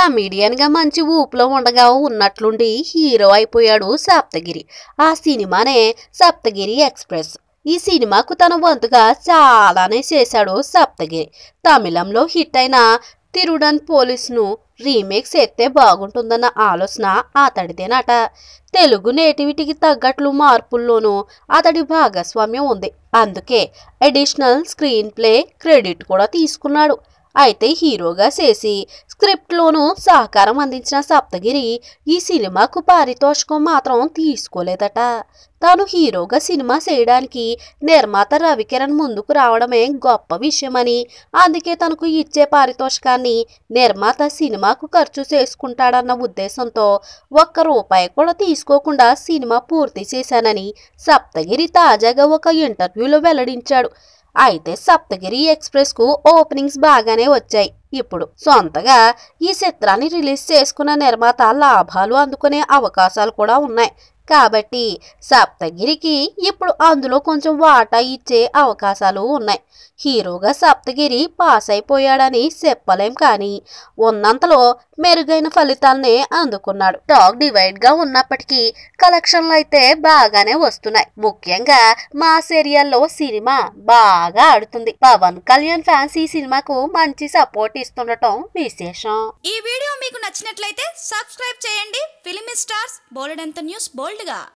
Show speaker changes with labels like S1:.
S1: comedian గా మంచి ఊపులో ఉండగా ఉన్నట్లుండి హీరో అయిపోయాడు సప్తగిరి ఆ సినిమానే సప్తగిరి ఎక్స్ప్రెస్ ఈ సినిమాకు తన వంతుగా చాలానే చేశాడు సప్తగిరి తమిళంలో హిట్ అయిన తిరుడన్ పోలీస్ను రీమేక్ చేస్తే బాగుంటుందన్న ఆలోచన అతడిదేనట తెలుగు నేటివిటీకి తగ్గట్లు మార్పుల్లోనూ అతడి భాగస్వామ్యం ఉంది అందుకే అడిషనల్ స్క్రీన్ ప్లే క్రెడిట్ కూడా తీసుకున్నాడు అయితే హీరోగా చేసి స్క్రిప్ట్లోనూ సహకారం అందించిన సప్తగిరి ఈ సినిమాకు పారితోషికం మాత్రం తీసుకోలేదట తాను హీరోగా సినిమా చేయడానికి నిర్మాత రవికిరణ్ ముందుకు రావడమే గొప్ప విషయమని అందుకే తనకు ఇచ్చే పారితోషికాన్ని నిర్మాత సినిమాకు ఖర్చు చేసుకుంటాడన్న ఉద్దేశంతో ఒక్క రూపాయి కూడా తీసుకోకుండా సినిమా పూర్తి చేశానని సప్తగిరి తాజాగా ఒక ఇంటర్వ్యూలో వెల్లడించాడు అయితే సప్తగిరి ఎక్స్ప్రెస్ కు ఓపెనింగ్స్ బాగానే వచ్చాయి ఇప్పుడు సొంతగా ఈ చిత్రాన్ని రిలీజ్ చేసుకున్న నిర్మాత లాభాలు అందుకునే అవకాశాలు కూడా ఉన్నాయి కాబట్టి సప్తగిరికి ఇప్పుడు అందులో కొంచెం వాటా ఇచ్చే అవకాశాలు ఉన్నాయి హీరోగా సప్తగిరి పాస్ అయిపోయాడని చెప్పలేం కానీ ఉన్నంతలో మెరుగైన ఫలితాలనే అందుకున్నాడు టాక్ డివైడ్ గా ఉన్నప్పటికీ కలెక్షన్లు అయితే బాగానే వస్తున్నాయి ముఖ్యంగా మా సీరియల్లో సినిమా బాగా ఆడుతుంది పవన్ కళ్యాణ్ ఫ్యాన్స్ ఈ సినిమాకు మంచి సపోర్ట్ ఇస్తుండటం విశేషం
S2: ఈ వీడియో మీకు నచ్చినట్లయితే సబ్స్క్రైబ్ చేయండి ఫిలిమి స్టార్స్ బోల్డ్ న్యూస్ బోల్డ్గా